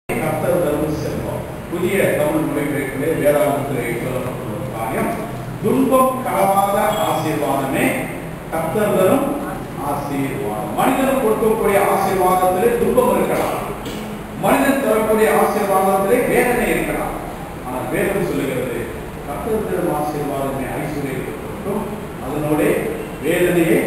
கர்த்தர் தரும் செல்வம் புதிய தமிழ் மொழிபெயர்ப்பிலே வேதாந்தத்திலே சொல்லப்பட்டுள்ள ஒரு காரியம் துன்பம் கலவாத ஆசீர்வாதமே கர்த்தர் தரும் ஆசீர்வாதம் மனிதன் கொடுக்கக்கூடிய ஆசீர்வாதத்திலே துன்பம் இருக்கலாம் மனிதன் தரக்கூடிய ஆசீர்வாதத்திலே வேதனை இருக்கலாம் ஆனால் வேதம் சொல்லுகிறது கர்த்தர் தரும் ஆசீர்வாதமே ஐஸ்வர்யத்தை கொடுக்கும் அதனோட வேதனையை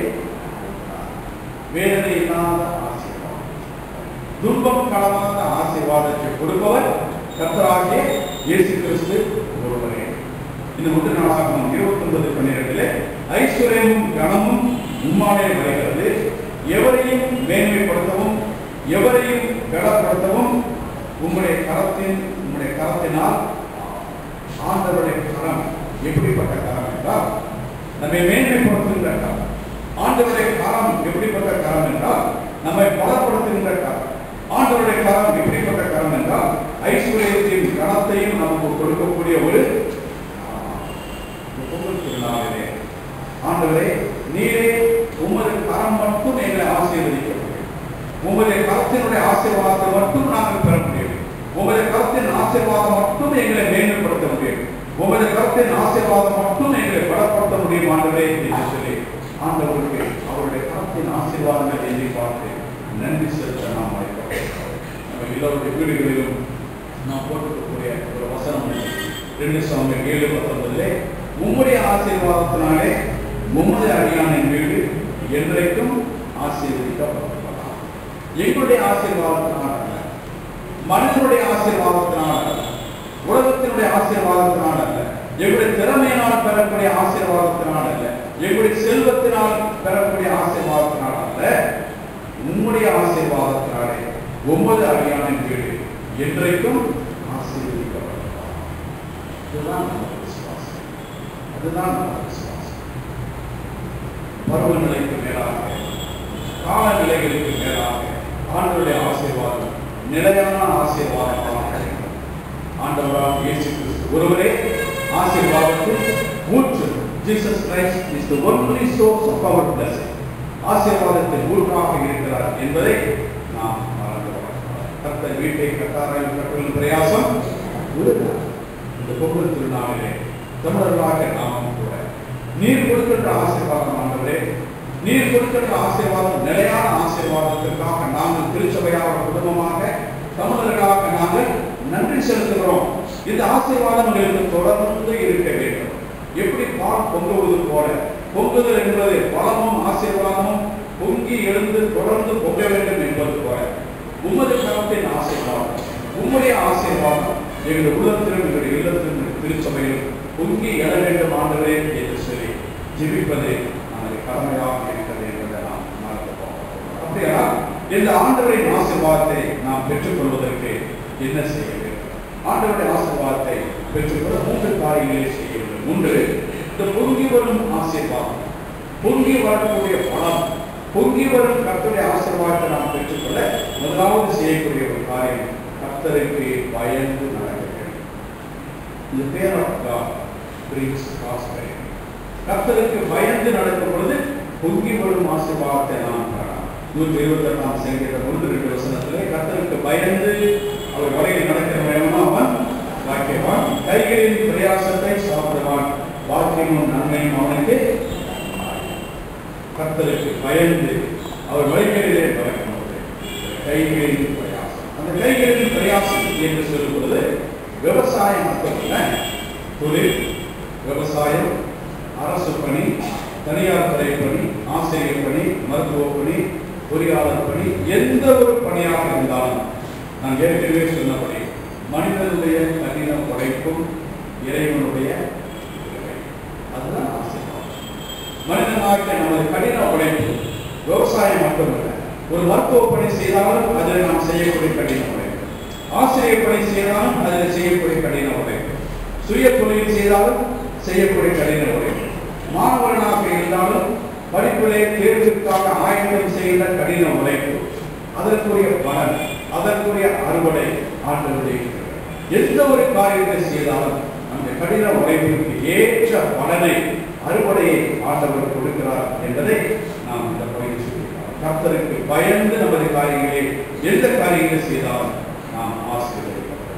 வேதனை இல்லாத ஆசீர்வாதம் துன்பம் கலவாத ஆசீர்வாதத்தை கொடுப்பவர் கர்த்தராகிய இயேசு கிறிஸ்து ஒருவரே இந்த முதல் நாளாகவும் இருபத்தி ஒன்பது பன்னிரெண்டுல ஐஸ்வர்யமும் கனமும் உம்மாலே வருகிறது எவரையும் மேன்மைப்படுத்தவும் எவரையும் கனப்படுத்தவும் உம்முடைய கரத்தின் உம்முடைய கரத்தினால் ஆண்டவருடைய கரம் எப்படிப்பட்ட கரம் என்றால் நம்மை மேன்மைப்படுத்துகின்ற கரம் ஆண்டவருடைய கரம் எப்படிப்பட்ட கரம் என்றால் நம்மை பலப்படுத்துகின்ற கரம் ஆண்டவருடைய கரம் எப்படிப்பட்ட கரம் என்றால் ஐஸ்வர்யத்தின் கரத்தையும் நமக்கு கொடுக்கக்கூடிய ஒரு இந்த பொங்கல் திருநாளிலே ஆண்டவரே நீரே உமது கரம் மட்டும் எங்களை ஆசீர்வதிக்க முடியும் உமது கரத்தினுடைய ஆசீர்வாதத்தை மட்டும் நாங்கள் பெற முடியும் உமது கரத்தின் ஆசீர்வாதம் மட்டும் எங்களை மேன்மைப்படுத்த முடியும் உமது கரத்தின் ஆசீர்வாதம் மட்டும் எங்களை பலப்படுத்த முடியும் ஆண்டவரே என்று சொல்லி ஆண்டவருக்கு அவருடைய கரத்தின் ஆசீர்வாதங்களை எண்ணி பார்த்து நன்றி செலுத்த நாம் அழைக்கிறோம் நம்ம எல்லோருடைய வீடுகளிலும் நாம் போட்டுக்கக்கூடிய ஒரு வசனம் உண்டு. ரெண்டு சுவாமி ஏழு பத்தொன்பதிலே உம்முடைய ஆசீர்வாதத்தினாலே உமது அடியானின் வீடு என்றைக்கும் ஆசீர்வதிக்கப்பட்டிருக்கலாம் எங்களுடைய ஆசீர்வாதத்தினால் அல்ல மனிதனுடைய ஆசீர்வாதத்தினால் அல்ல உலகத்தினுடைய ஆசீர்வாதத்தினால் அல்ல எங்களுடைய திறமையினால் பெறக்கூடிய ஆசீர்வாதத்தினால் அல்ல எங்களுடைய செல்வத்தினால் பெறக்கூடிய ஆசீர்வாதத்தினால் அல்ல உம்முடைய ஆசீர்வாதத்தினாலே ஒன்பது அடியானின் வீடு என்றைக்கும் ஆசீர்வதிக்கப்பட்டிருக்கலாம் இதுதான் நம்ம விசுவாசம் அதுதான் நம்ம விசுவாசம் பருவநிலைக்கு மேலாக காலநிலைகளுக்கு மேலாக ஆண்டவருடைய ஆசீர்வாதம் நிலையான ஆசீர்வாதமாக கிடைக்கும் ஆண்டவராக இயேசு கிறிஸ்து ஒருவரே ஆசீர்வாதத்தில் ஊற்று Jesus Christ is the only source of our blessing ஆசீர்வாதத்தின் ஊற்றாக இருக்கிறார் என்பதை நாம் மறந்து விடக்கூடாது. கர்த்தர் வீட்டை கட்டாராய் கட்டுவதில் பிரயாசம் விடுகிறார் இந்த பொங்கல் திருநாளிலே தமிழர்களாக நாமும் கூட நீர் கொடுக்கின்ற ஆசீர்வாதம் ஆண்டவரே நீர் கொடுக்கின்ற ஆசீர்வாதம் நிலையான ஆசீர்வாதத்திற்காக நாங்கள் திருச்சபையாக குடும்பமாக தமிழர்களாக நாங்கள் நன்றி செலுத்துகிறோம் இந்த ஆசீர்வாதம் எங்களுக்கு தொடர்ந்து இருக்க வேண்டும் எப்படி பால் பொங்குவது போல பொங்குதல் என்பது பலமும் ஆசீர்வாதமும் பொங்கி எழுந்து தொடர்ந்து பொங்க வேண்டும் என்பது போல உமது கரத்தின் ஆசீர்வாதம் உம்முடைய ஆசீர்வாதம் எங்கள் உள்ளத்திலும் எங்கள் இல்லத்திலும் எங்கள் திருச்சபையிலும் பொங்கி எழ வேண்டும் ஆண்டவரே என்று சொல்லி ஜெபிப்பதே நமது கடமையாக இருக்கிறது என்பதை நாம் மறந்து போகிறோம் அப்படியா இந்த ஆண்டவரின் ஆசீர்வாதத்தை நாம் பெற்றுக்கொள்வதற்கு என்ன செய்ய வேண்டும் ஆண்டவருடைய ஆசீர்வாதத்தை பெற்றுக்கொள்ள மூன்று காரியங்களை செய்ய வேண்டும் ஒன்று இந்த பொங்கி வரும் ஆசீர்வாதம் பொங்கி வரக்கூடிய பணம் பொங்கி வரும் கர்த்தருடைய ஆசீர்வாதத்தை நாம் பெற்றுக்கொள்ள முதலாவது செய்யக்கூடிய ஒரு காரியம் கர்த்தருக்கு பயந்து நடக்க வேண்டும் இந்த pair of God brings prosperity கர்த்தருக்கு பயந்து நடக்கும் பொழுது பொங்கி வரும் ஆசீர்வாதத்தை நாம் பெறலாம் நூற்றி இருபத்தி எட்டாம் சங்கீத ஒன்று ரெண்டு வசனத்திலே கர்த்தருக்கு பயந்து அவர் வரையில் நடக்கிற வேணும்னா அவன் வாக்கியவான் கைகளின் பிரயாசத்தை சாப்பிடுவான் வாக்கியமும் நன்மையும் அவனுக்கு கர்த்தருக்கு பயந்து அவர் வழிகளிலே நடக்கும்போது கைகளின் பிரயாசம் அந்த கைகளின் பிரயாசம் என்று சொல்லும் பொழுது விவசாயம் மட்டுமல்ல தொழில் விவசாயம் அரசு பணி தனியார் துறை பணி ஆசிரியர் பணி மருத்துவ பணி பொறியாளர் பணி எந்த ஒரு பணியாக இருந்தாலும் நான் ஏற்கனவே சொன்னபடி மனிதனுடைய கடின உழைப்பும் இறைவனுடைய கிருபை. அதுதான் ஆசீர்வாதம் மனிதனாகிய நமது கடின உழைப்பு விவசாயம் மட்டுமல்ல ஒரு மருத்துவ பணி செய்தாலும் அதில் நாம் செய்யக்கூடிய கடின உழைப்பு ஆசிரியர் பணி செய்தாலும் அதில் செய்யக்கூடிய கடின உழைப்பு சுய தொழில் செய்தாலும் செய்யக்கூடிய கடின உழைப்பு மாணவனாக இருந்தாலும் படிப்பிலே தேர்வுக்காக ஆயத்தம் செய்த கடின உழைப்பு அதற்குரிய பலன் அதற்குரிய அறுவடை ஆண்டவருடைய கிருபை. எந்த ஒரு காரியத்தை செய்தாலும் அந்த கடின உழைப்பிற்கு ஏற்ற பலனை அறுவடையை ஆண்டவர் கொடுக்கிறார் என்பதை நாம் இந்த பகுதியில் சொல்லியிருக்கிறோம் கர்த்தருக்கு பயந்து நமது காரியங்களை எந்த காரியங்களை செய்தாலும் நாம் ஆசீர்வதிக்கிறோம்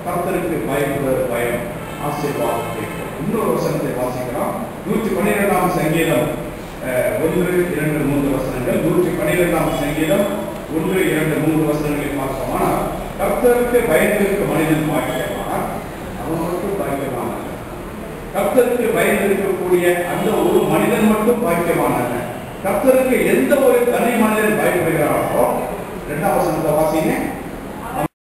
கர்த்தருக்கு பயப்படுவது பயம் ஆசீர்வாதத்தை தரும். இன்னொரு வசனத்தை வாசிக்கலாம் நூற்றி பன்னிரெண்டாம் சங்கீதம் அஹ், ஒன்று இரண்டு மூன்று வசனங்கள் நூற்றி பன்னிரெண்டாம் சங்கீதம் ஒன்று இரண்டு மூன்று வசனங்களை பார்த்தோம்னா கர்த்தருக்கு பயந்திருக்க மனிதன் பாக்கியவான் அவன் மட்டும் பாக்கியவான் அல்ல. கர்த்தருக்கு பயந்திருக்கக்கூடிய அந்த ஒரு மனிதன் மட்டும் பாக்கியவான் அல்ல. கர்த்தருக்கு எந்த ஒரு தனி மனிதன் பயப்படுகிறாரோ இரண்டாம் வசனத்தை வாசிங்க